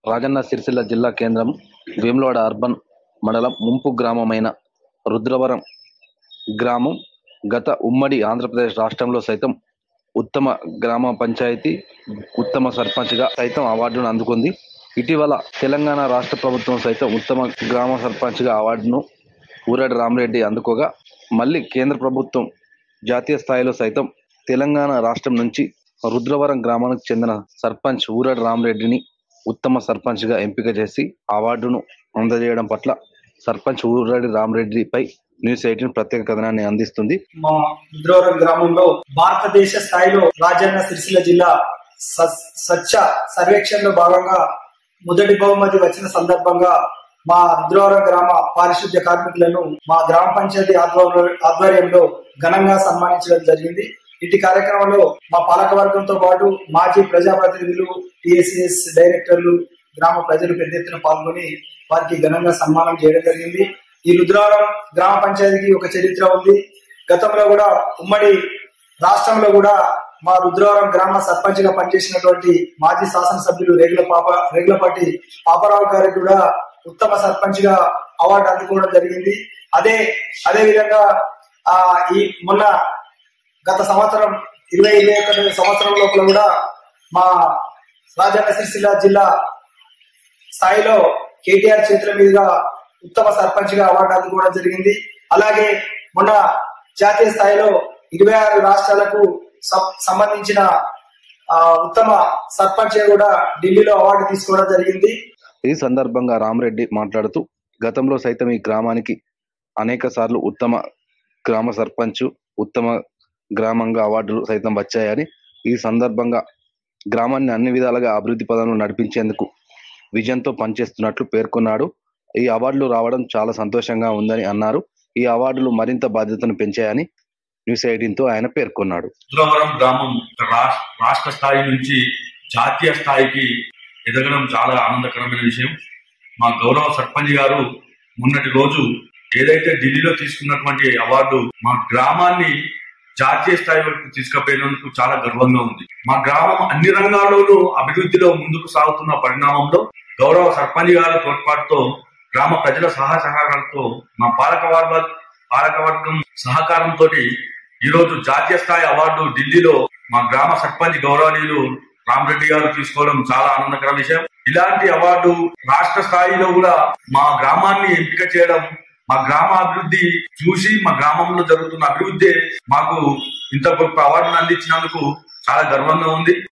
రాజన్న సిరిసిల్ల జిల్లా కేంద్రం వేములవాడ అర్బన్ మండలం ముంపు గ్రామమైన రుద్రవరం గ్రామం గత ఉమ్మడి ఆంధ్రప్రదేశ్ రాష్ట్రంలో సైతం ఉత్తమ గ్రామ పంచాయతీ ఉత్తమ సర్పంచ్గా సైతం అవార్డును అందుకుంది ఇటీవల తెలంగాణ రాష్ట్ర ప్రభుత్వం సైతం ఉత్తమ గ్రామ సర్పంచ్గా అవార్డును ఊరడి రామరెడ్డి అందుకోగా మళ్ళీ కేంద్ర ప్రభుత్వం జాతీయ స్థాయిలో సైతం తెలంగాణ రాష్ట్రం నుంచి రుద్రవరం గ్రామానికి చెందిన సర్పంచ్ ఊరడి రామరెడ్డిని ఉత్తమ సర్పంచ్గా ఎంపిక చేసి అవార్డును అందజేయడం పట్ల సర్పంచ్ ఊరడి రామరెడ్డిపై న్యూస్ ఎయిటీన్ ప్రత్యేక కథనాన్ని అందిస్తుంది మా రుద్రవరం గ్రామంలో భారతదేశ స్థాయిలో రాజన్న సిరిసిల్ల జిల్లా స- స్వచ్ఛ సర్వేక్షణలో భాగంగా మొదటి బహుమతి వచ్చిన సందర్భంగా మా రుద్రవరం గ్రామ పారిశుద్ధ్య కార్మికులను మా గ్రామ పంచాయతీ ఆధ్వర్యంలో ఆధ్వర్యంలో ఘనంగా సన్మానించడం జరిగింది ఇటు కార్యక్రమంలో మా పాలకవర్గంతో పాటు మాజీ ప్రజాప్రతినిధులు టిఎస్ఎస్ డైరెక్టర్లు గ్రామ ప్రజలు పెద్ద ఎత్తున పాల్గొని వారికి ఘనంగా సన్మానం చేయడం జరిగింది ఈ రుద్రవరం గ్రామ పంచాయతీకి ఒక చరిత్ర ఉంది గతంలో కూడా ఉమ్మడి రాష్ట్రంలో కూడా మా రుద్రవరం గ్రామ సర్పంచ్ గా పనిచేసినటువంటి మాజీ శాసనసభ్యులు రేగుల పాప రేగులపాటి పాపారావు గారికి కూడా ఉత్తమ సర్పంచ్ గా అవార్డు అందుకోవడం జరిగింది అదే అదే విధంగా ఆ ఈ మొన్న గత సంవత్సరం ఇరవై ఇరవై ఒకటి సంవత్సరం లోపల కూడా మా రాజన్న సిరిసిల్ల జిల్లా స్థాయిలో కేటీఆర్ చేతుల మీదుగా ఉత్తమ సర్పంచ్ గా అవార్డు అందుకోవడం జరిగింది అలాగే మొన్న జాతీయ స్థాయిలో ఇరవై ఆరు రాష్ట్రాలకు సం- సంబంధించిన ఆ, ఉత్తమ సర్పంచ్ గా కూడా ఢిల్లీలో అవార్డు తీసుకోవడం జరిగింది ఈ సందర్భంగా రామరెడ్డి మాట్లాడుతూ గతంలో సైతం ఈ గ్రామానికి అనేక సార్లు ఉత్తమ గ్రామ సర్పంచ్ ఉత్తమ గ్రామంగా అవార్డులు సైతం వచ్చాయని ఈ సందర్భంగా గ్రామాన్ని అన్ని విధాలుగా అభివృద్ధి పదంలో నడిపించేందుకు విజన్తో పనిచేస్తున్నట్లు పేర్కొన్నాడు ఈ అవార్డులు రావడం చాలా సంతోషంగా ఉందని అన్నారు ఈ అవార్డులు మరింత బాధ్యతను పెంచాయని న్యూస్ ఎయిటీన్తో ఆయన పేర్కొన్నాడు రుద్రవరం గ్రామం రాష్- రాష్ట్ర స్థాయి నుంచి జాతీయ స్థాయికి ఎదగడం చాలా ఆనందకరమైన విషయం మా గౌరవ సర్పంచ్ గారు మొన్నటి రోజు ఏదైతే ఢిల్లీలో తీసుకున్నటువంటి అవార్డు మా గ్రామాన్ని జాతీయ స్థాయి వరకు తీసుకుపోయినందుకు చాలా గర్వంగా ఉంది మా గ్రామం అన్ని రంగాల్లోనూ అభివృద్ధిలో ముందుకు సాగుతున్న పరిణామంలో గౌరవ సర్పంచ్ గారి తోడ్పాటుతో గ్రామ ప్రజల సహాయ సహకారాలతో మా పాలకవర్గ పాలకవర్గం సహకారంతో ఈ రోజు జాతీయ స్థాయి అవార్డు ఢిల్లీలో మా గ్రామ సర్పంచ్ గౌరవనీయులు రామరెడ్డి గారు తీసుకోవడం చాలా ఆనందకర విషయం ఇలాంటి అవార్డు రాష్ట్ర స్థాయిలో కూడా మా గ్రామాన్ని ఎంపిక చేయడం మా గ్రామ అభివృద్ధి చూసి మా గ్రామంలో జరుగుతున్న అభివృద్ధి మాకు ఇంత గొప్ప అవార్డును అందించినందుకు చాలా గర్వంగా ఉంది